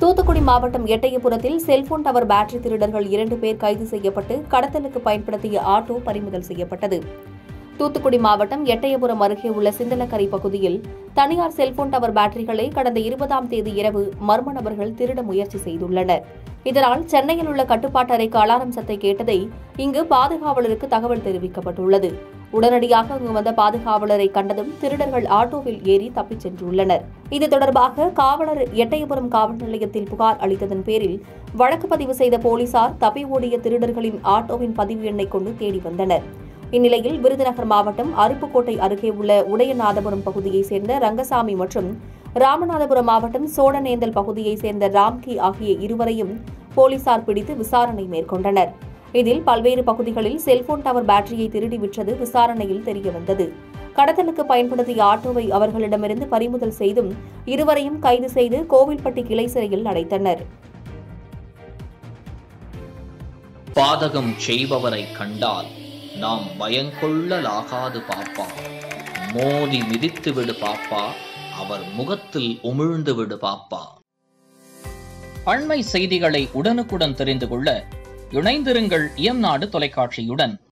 தூத்துக்குடி மாவட்டம் எட்டயபுரத்தில் cellphone tower battery திருடர்கள் இரண்டு பேர் கைது செய்யப்பட்டு கடத்தலுக்கு பயன்படுத்திய ஆட்டோ பறிமுதல் செய்யப்பட்டது தூத்துக்குடி மாவட்டம் எட்டயபுரம் அருகே உள்ள சிந்தலக்கரை பகுதியில் தனியார் செல்போன் டவர் பேட்டரிகளை கடந்த இருபதாம் தேதி இரவு மர்ம நபர்கள் திருட முயற்சி செய்துள்ளனர் இதனால் சென்னையில் உள்ள கட்டுப்பாட்டு அறைக்கு அலாரம் சத்தை கேட்டதை இங்கு பாதுகாவலருக்கு தகவல் தெரிவிக்கப்பட்டுள்ளது உடனடியாக அங்கு வந்த பாதுகாவலரை கண்டதும் திருடர்கள் ஆட்டோவில் ஏறி தப்பிச் சென்றுள்ளனர் இது தொடர்பாக காவலர் எட்டயபுரம் காவல் நிலையத்தில் புகார் அளித்ததன் பேரில் வழக்கு பதிவு செய்த போலீசார் தப்பி ஓடிய திருடர்களின் ஆட்டோவின் பதிவு எண்ணை கொண்டு தேடி வந்தனர் இந்நிலையில் விருதுநகர் மாவட்டம் அருப்புக்கோட்டை அருகே உள்ள உடையநாதபுரம் பகுதியைச் சேர்ந்த ரங்கசாமி மற்றும் ராமநாதபுரம் மாவட்டம் சோழநேந்தல் பகுதியைச் சேர்ந்த ராம்கி ஆகிய இருவரையும் போலீசார் பிடித்து விசாரணை மேற்கொண்டனர் இதில் பல்வேறு பகுதிகளில் செல்போன் டவர் பேட்டரியை திருடி விற்றது விசாரணையில் தெரியவந்தது கடத்தலுக்கு பயன்படுத்திய ஆட்டோவை அவர்களிடமிருந்து பறிமுதல் செய்தும் இருவரையும் கைது செய்து கோவில்பட்டி கிளை சிறையில் அடைத்தனர் பாதகம் செய்பவரை கண்டால் நாம் பயங்கொள்ளலாகாது பாப்பா மோதி மிதித்து விடு பாப்பா அவர் முகத்தில் உமிழ்ந்து விடு பாப்பா அண்மை செய்திகளை உடனுக்குடன் தெரிந்து கொள்ள இணைந்திருங்கள் இயம்நாடு தொலைக்காட்சியுடன்